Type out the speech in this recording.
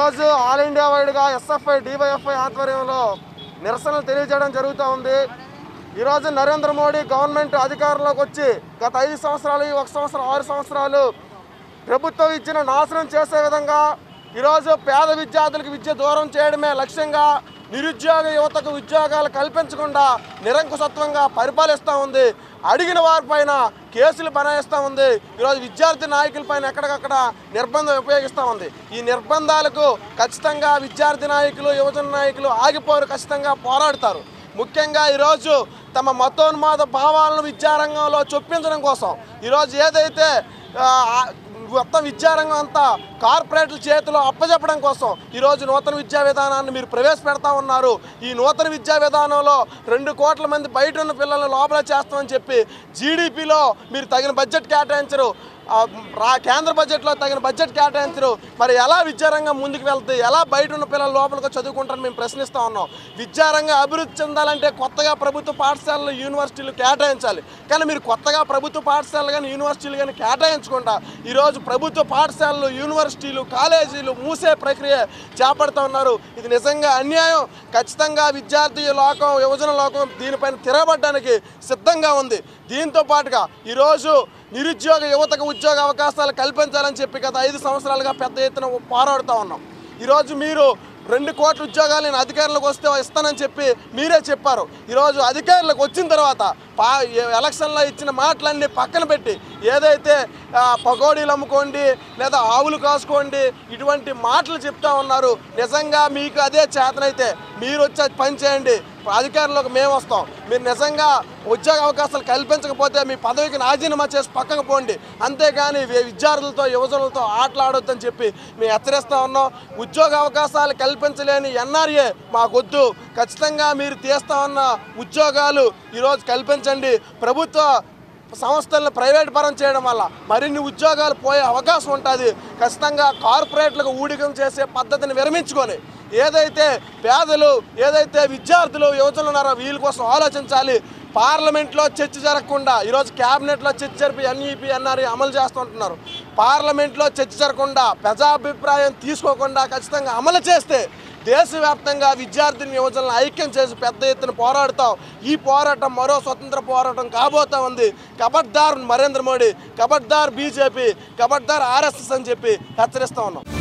ఈరోజు all India వైడ్గా SFI DYFI ఆధ్వర్యంలో నిరసనలు తెలియజేయడం జరుగుతూ ఉంది ఈరోజు నరేంద్ర మోడీ గవర్నమెంట్ అధికారంలోకి వచ్చి గత ఐదు సంవత్సరాలు ఈ ఒక సంవత్సరం ఆరు సంవత్సరాలు ప్రభుత్వం ఇచ్చిన నాశనం చేసే విధంగా ఈరోజు పేద విద్యార్థులకు విద్య దూరం చేయడమే లక్ష్యంగా నిరుద్యోగ యువతకు ఉద్యోగాలు కల్పించకుండా నిరంకుశత్వంగా పరిపాలిస్తూ ఉంది అడిగిన వారిపైన కేసులు బనాయిస్తూ ఉంది ఈరోజు విద్యార్థి నాయకులపైన ఎక్కడికక్కడ నిర్బంధం ఉపయోగిస్తూ ఉంది ఈ నిర్బంధాలకు ఖచ్చితంగా విద్యార్థి నాయకులు యువజన నాయకులు ఆగిపోరు ఖచ్చితంగా పోరాడతారు ముఖ్యంగా ఈరోజు తమ మతోన్మాద భావాలను విద్యారంగంలో చొప్పించడం కోసం ఈరోజు ఏదైతే ఆ, ఆ, మొత్తం విద్యారంగం అంతా కార్పొరేట్ల చేతిలో అప్పచెప్పడం కోసం ఈరోజు నూతన విద్యా విధానాన్ని మీరు ప్రవేశపెడతా ఉన్నారు ఈ నూతన విద్యా విధానంలో రెండు కోట్ల మంది బయట ఉన్న పిల్లల్ని లోపల చేస్తామని చెప్పి జీడిపిలో మీరు తగిన బడ్జెట్ కేటాయించరు ఆ, రా కేంద్ర బడ్జెట్లో తగిన బడ్జెట్ కేటాయించరు మరి ఎలా విద్యారంగం ముందుకు వెళ్తుంది ఎలా బయట ఉన్న పిల్లలు లోపలికి చదువుకుంటారని మేము ప్రశ్నిస్తూ ఉన్నాం విద్యారంగం అభివృద్ధి చెందాలంటే కొత్తగా ప్రభుత్వ పాఠశాలలు యూనివర్సిటీలు కేటాయించాలి కానీ మీరు కొత్తగా ప్రభుత్వ పాఠశాలలు కానీ యూనివర్సిటీలు కానీ కేటాయించకుండా ఈరోజు ప్రభుత్వ పాఠశాలలు యూనివర్సిటీలు కాలేజీలు మూసే ప్రక్రియ చేపడుతూ ఉన్నారు ఇది నిజంగా అన్యాయం ఖచ్చితంగా విద్యార్థి లోకం యువజన లోకం దీనిపైన తిరగబడడానికి సిద్ధంగా ఉంది దీంతో పాటుగా ఈరోజు నిరుద్యోగ యువతకు ఉద్యోగ అవకాశాలు కల్పించాలని చెప్పి గత ఐదు సంవత్సరాలుగా పెద్ద ఎత్తున పోరాడుతూ ఉన్నాం ఈరోజు మీరు రెండు కోట్ల ఉద్యోగాలు నేను అధికారులకు వస్తే ఇస్తానని చెప్పి మీరే చెప్పారు ఈరోజు అధికారులకు వచ్చిన తర్వాత పా ఎలక్షన్లో ఇచ్చిన మాటలన్నీ పక్కన పెట్టి ఏదైతే ఆ, పకోడీలు అమ్ముకోండి లేదా ఆవులు కాసుకోండి ఇటువంటి మాటలు చెప్తా ఉన్నారు నిజంగా మీకు అదే చేతనైతే మీరు వచ్చి పని చేయండి అధికారంలోకి మేము వస్తాం మీరు నిజంగా ఉద్యోగ అవకాశాలు కల్పించకపోతే మీ పదవికి రాజీనామా చేసి పక్కకు పోండి అంతేగాని వి- విద్యార్థులతో యువజనులతో ఆటలాడొద్దని చెప్పి మేము హెచ్చరిస్తా ఉన్నాం ఉద్యోగ అవకాశాలు కల్పించలేని ఎన్ఆర్ఏ మాకొద్దు ఖచ్చితంగా మీరు తీస్తా ఉన్న ఉద్యోగాలు ఈరోజు కల్పించండి ప్రభుత్వ సంస్థలను ప్రైవేట్ పరం చేయడం వల్ల మరిన్ని ఉద్యోగాలు పోయే అవకాశం ఉంటుంది ఖచ్చితంగా కార్పొరేట్లకు ఊడికం చేసే పద్ధతిని విరమించుకొని ఏదైతే పేదలు ఏదైతే విద్యార్థులు యువతులు ఉన్నారో వీళ్ళ కోసం ఆలోచించాలి పార్లమెంట్లో చర్చ జరగకుండా ఈరోజు క్యాబినెట్లో చర్చ జరిపి ఎన్ఈపి ఎన్ఆర్ఈ అమలు చేస్తుంటున్నారు పార్లమెంట్లో చర్చ జరగకుండా ప్రజాభిప్రాయం తీసుకోకుండా ఖచ్చితంగా అమలు చేస్తే దేశవ్యాప్తంగా విద్యార్థిని యువజనులను ఐక్యం చేసి పెద్ద ఎత్తున పోరాడుతాం ఈ పోరాటం మరో స్వతంత్ర పోరాటం కాబోతా ఉంది కబడ్దార్ నరేంద్ర మోడీ కబడ్దార్ బీజేపీ కబడ్దార్ ఆర్ఎస్ఎస్ అని చెప్పి హెచ్చరిస్తా ఉన్నాం